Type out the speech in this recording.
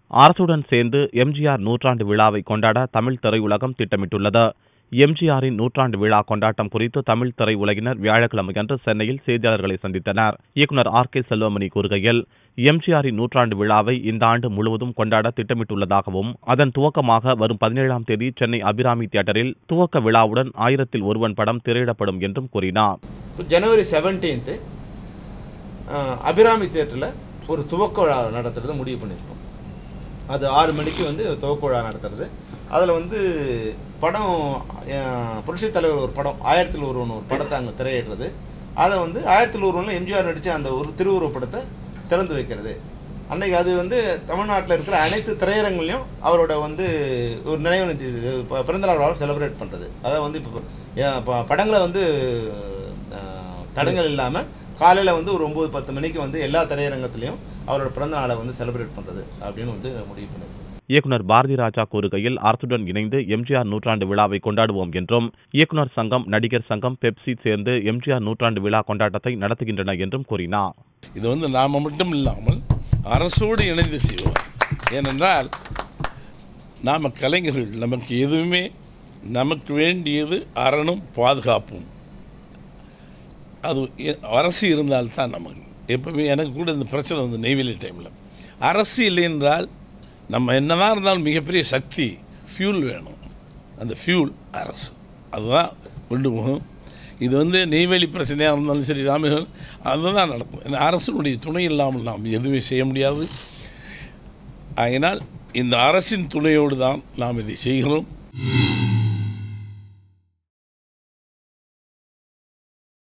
அரசுடன் சேர்ந்து எம்ஜிஆர் நூற்றாண்டு விழாவை கொண்டாட தமிழ் திரையுலகம் திட்டமிட்டுள்ளது எம்ஜிஆரின் நூற்றாண்டு விழா கொண்டாட்டம் குறித்து தமிழ் திரையுலகினர் வியாழக்கிழமையன்று சென்னையில் செய்தியாளர்களை சந்தித்தனர் இயக்குனர் ஆர் கே செல்வமணி கூறுகையில் எம்ஜிஆரின் நூற்றாண்டு விழாவை இந்த ஆண்டு முழுவதும் கொண்டாட திட்டமிட்டுள்ளதாகவும் அதன் துவக்கமாக வரும் பதினேழாம் தேதி சென்னை அபிராமி தியேட்டரில் துவக்க விழாவுடன் ஆயிரத்தில் ஒருவன் படம் திரையிடப்படும் என்றும் கூறினார் இப்போ ஜனவரி செவன்டீன்த்து அபிராமி தியேட்டரில் ஒரு துவக்க விழா நடத்துறது முடிவு பண்ணியிருக்கோம் அது ஆறு மணிக்கு வந்து துவக்க விழா நடத்துறது அதில் வந்து படம் அஹ், புரட்சித் தலைவர் ஒரு படம் ஆயிரத்தில் ஒருவன் ஒரு படத்தை அங்கே திரையிடுறது அதை வந்து ஆயிரத்தில் ஒருவனில் எம்ஜிஆர் நடித்த அந்த ஒரு திருவுருவப் படத்தை திறந்து வைக்கிறது அன்னைக்கு அது வந்து தமிழ்நாட்டில் இருக்கிற அனைத்து திரையரங்குலையும் அவரோட வந்து ஒரு நினைவு நிதி- ப- பிறந்தநாள் விழாவை செலிப்ரேட் பண்ணுறது அதை வந்து இப்போ படங்களை வந்து அஹ், தடங்கல் இல்லாமல் காலையில் வந்து ஒரு ஒம்பது பத்து மணிக்கு வந்து எல்லா திரையரங்கத்துலேயும் அவரோட பிறந்த நாளை வந்து செலிப்ரேட் பண்ணுறது அப்படின்னு வந்து முடிவு பண்ணிருக்கோம் இயக்குனர் பாரதி ராஜா கூறுகையில் அரசுடன் இணைந்து எம்ஜிஆர் நூற்றாண்டு விழாவை கொண்டாடுவோம் என்றும் இயக்குனர் சங்கம் நடிகர் சங்கம் பெப்சி சேர்ந்து எம்ஜிஆர் நூற்றாண்டு விழா கொண்டாட்டத்தை நடத்துகின்றன என்றும் கூறினார் இது வந்து நாம் மட்டும் இல்லாமல் அரசோடு இணைந்து செய்வோம் ஏனென்றால் நாம் கலைஞர்கள் நமக்கு எதுவுமே நமக்கு வேண்டியது அறனும் பாதுகாப்பும் அது எ- அரசு இருந்தால்தான் நமக்கு எப்பவுமே எனக்கு கூட இந்த பிரச்சனை வந்து நெய்வேலி டைமில் அரசு இல்லை என்றால் நம்ம என்னதான் இருந்தாலும் மிகப்பெரிய சக்தி ஃபியூல் வேணும் அந்த ஃபியூல் அரசு அதுதான் கொண்டு போகும் இது வந்து நெய்வேலி பிரச்சனையாக இருந்தாலும் சரி ராமேஸ்வரம் அதுதான் நடக்கும் ஏன்னா அரசினுடைய துணை இல்லாமல் நாம் எதுவுமே செய்ய முடியாது ஆகையினால் இந்த அரசின் துணையோடு தான் நாம் இதை செய்கிறோம்